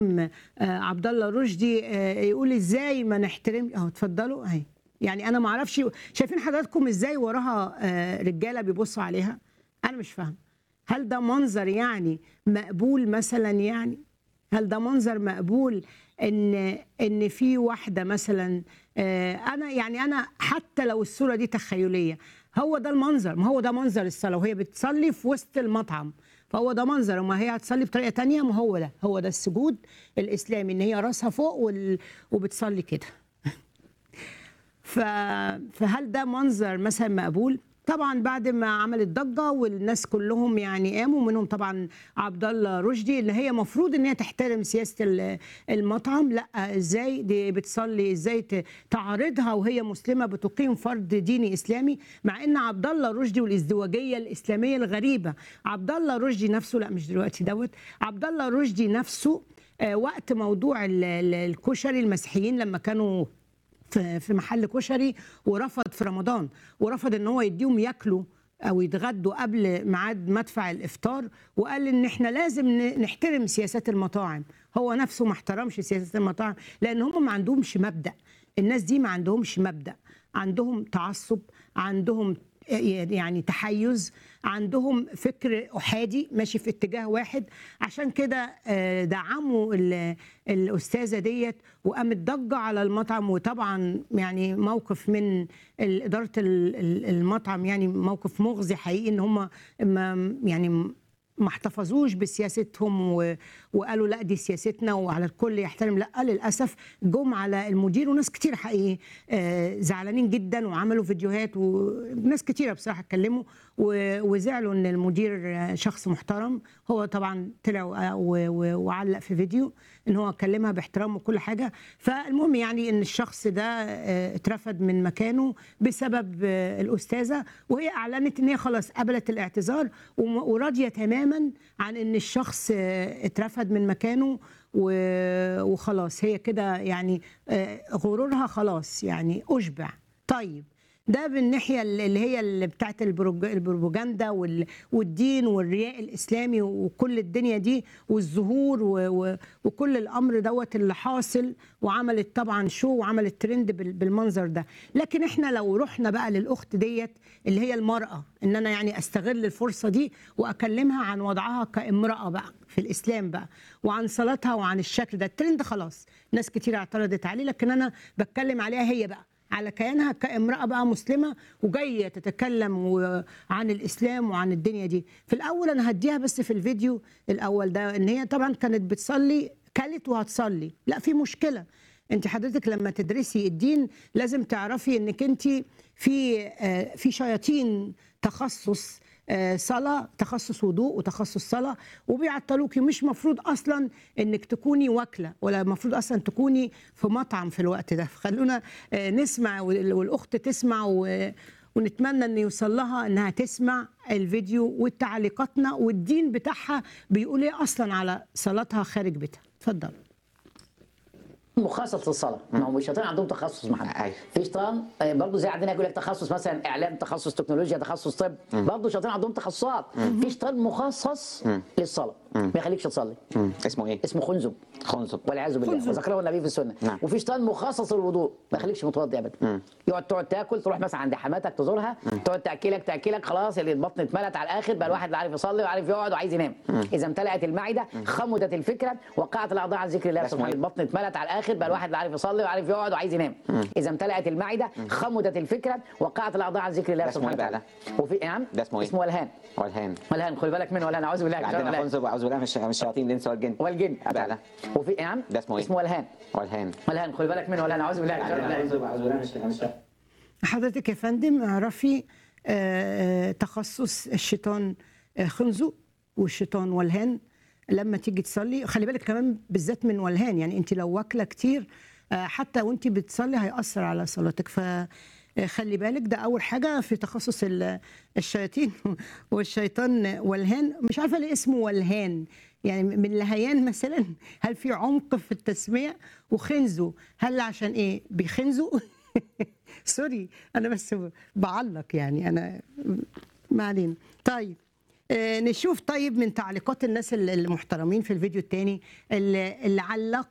آه، عبد الله رشدي آه، يقول ازاي ما نحترم اهو اتفضلوا اهي يعني انا ما اعرفش شايفين حضراتكم ازاي وراها آه، رجاله بيبصوا عليها انا مش فاهم هل ده منظر يعني مقبول مثلا يعني هل ده منظر مقبول ان ان في واحده مثلا آه، انا يعني انا حتى لو الصوره دي تخيليه هو ده المنظر ما هو ده منظر الصلاه وهي بتصلي في وسط المطعم فهو ده منظر وما هي هتصلي بطريقه تانية ما هو ده هو ده السجود الاسلامي ان هي راسها فوق وال... وبتصلي كده ف... فهل ده منظر مثلا مقبول؟ طبعا بعد ما عملت ضجه والناس كلهم يعني قاموا منهم طبعا عبد الله رشدي اللي هي مفروض ان هي تحترم سياسه ال- المطعم لا ازاي دي بتصلي ازاي ت- تعارضها وهي مسلمه بتقيم فرض ديني اسلامي مع ان عبد الله رشدي والازدواجيه الاسلاميه الغريبه عبد الله رشدي نفسه لا مش دلوقتي دوت عبد الله رشدي نفسه آه، وقت موضوع ال- ال- الكشري المسيحيين لما كانوا في في محل كشري ورفض في رمضان ورفض ان هو يديهم ياكلوا او يتغدوا قبل ميعاد مدفع الافطار وقال ان احنا لازم ن- نحترم سياسات المطاعم هو نفسه ما احترمش سياسات المطاعم لان هم ما عندهمش مبدا الناس دي ما عندهمش مبدا عندهم تعصب عندهم يعني تحيز عندهم فكر احادي ماشي في اتجاه واحد عشان كده آه، دعموا ال- الاستاذه ديت وقامت ضجه على المطعم وطبعا يعني موقف من ال- اداره ال- ال- المطعم يعني موقف مغزي حقيقي ان هم ما يعني ما احتفظوش بسياستهم و... وقالوا لا دي سياستنا وعلى الكل يحترم لا للاسف جم على المدير وناس كتير حقيقي آه، زعلانين جدا وعملوا فيديوهات وناس كتيره بصراحه اتكلموا و... وزعلوا ان المدير آه، شخص محترم هو طبعا طلع و... و... وعلق في فيديو ان هو كلمها باحترام وكل حاجه فالمهم يعني ان الشخص ده آه، اترفد من مكانه بسبب آه، الاستاذه وهي اعلنت ان هي خلاص قبلت الاعتذار وم- وراضيه تماما عن ان الشخص آه، اترفد من مكانه و- وخلاص هي كده يعني آه، غرورها خلاص يعني اشبع طيب ده بالناحيه اللي هي اللي بتاعت البروج- البروباجندا وال- والدين والرياء الاسلامي وكل الدنيا دي والظهور و- و- وكل الامر دوت اللي حاصل وعملت طبعا شو وعملت ترند بال- بالمنظر ده لكن احنا لو رحنا بقى للاخت ديت اللي هي المراه ان انا يعني استغل الفرصه دي واكلمها عن وضعها كامراه بقى في الاسلام بقى وعن صلاتها وعن الشكل ده الترند خلاص ناس كتير اعترضت عليه لكن انا بتكلم عليها هي بقى على كيانها كامرأة بقى مسلمة وجاية تتكلم و- عن الإسلام وعن الدنيا دي في الأول أنا هديها بس في الفيديو الأول ده إن هي طبعا كانت بتصلي كلت وهتصلي لا في مشكلة انت حضرتك لما تدرسي الدين لازم تعرفي انك انت في آه، في شياطين تخصص آه، صلاة تخصص وضوء وتخصص صلاة وبيعطلوكي مش مفروض أصلا إنك تكوني واكلة ولا مفروض أصلا تكوني في مطعم في الوقت ده خلونا آه، نسمع وال- والأخت تسمع و ونتمنى ان يوصل لها انها تسمع الفيديو والتعليقاتنا والدين بتاعها بيقول ايه اصلا على صلاتها خارج بيتها اتفضل مخصص للصلاه ما هو الشياطين عندهم تخصص محمد أيوة. في شيطان آه، برضه زي عندنا يقول لك تخصص مثلا اعلام تخصص تكنولوجيا تخصص طب برضه الشياطين عندهم تخصصات في شيطان مخصص للصلاه ما يخليكش تصلي مم. اسمه ايه؟ اسمه خنزب خنزب والعياذ بالله خنزب. وذكره النبي في السنه نعم. وفي شيطان مخصص للوضوء ما يخليكش متوضي ابدا يقعد تقعد تاكل تروح مثلا عند حماتك تزورها تقعد تاكلك تاكلك خلاص اللي البطن اتملت على الاخر بقى الواحد لا عارف يصلي ولا عارف يقعد وعايز ينام اذا امتلأت المعده خمدت الفكره وقعت الاعضاء عن ذكر الله ده اسمه سبحانه إيه؟ البطن اتملت على الاخر بقى الواحد لا عارف يصلي ولا عارف يقعد وعايز ينام اذا امتلأت المعده خمدت الفكره وقعت الاعضاء عن ذكر الله ده اسمه سبحانه إيه بقى وتعالى وفي نعم ده اسمه إيه؟ اسمه ولهان والهان ولهان خلي بالك منه ولهان اعوذ بالله من الشيطان عندنا الرجيم. خنزب واعوذ بالله من الش- من الشياطين الانس والجن والجن بقى ده وفي نعم ده اسمه إيه؟ اسمه ولهان والهان ولهان خلي بالك منه ولهان اعوذ بالله من الشيطان عندنا الرجيم. خنزب واعوذ بالله من الش- من الشياطين حضرتك يا فندم اعرفي آه، آه، تخصص الشيطان آه، خنزو والشيطان ولهان لما تيجي تصلي خلي بالك كمان بالذات من ولهان يعني انت لو واكله كتير آه، حتى وانت بتصلي هيأثر على صلاتك ف آه، خلي بالك ده اول حاجه في تخصص ال- الشياطين والشيطان ولهان مش عارفه ليه اسمه ولهان يعني من لهيان مثلا هل في عمق في التسميه وخنزو هل عشان ايه بيخنزوا سوري انا بس بعلق يعني انا ما علينا طيب آه، نشوف طيب من تعليقات الناس ال- المحترمين في الفيديو الثاني اللي اللي علق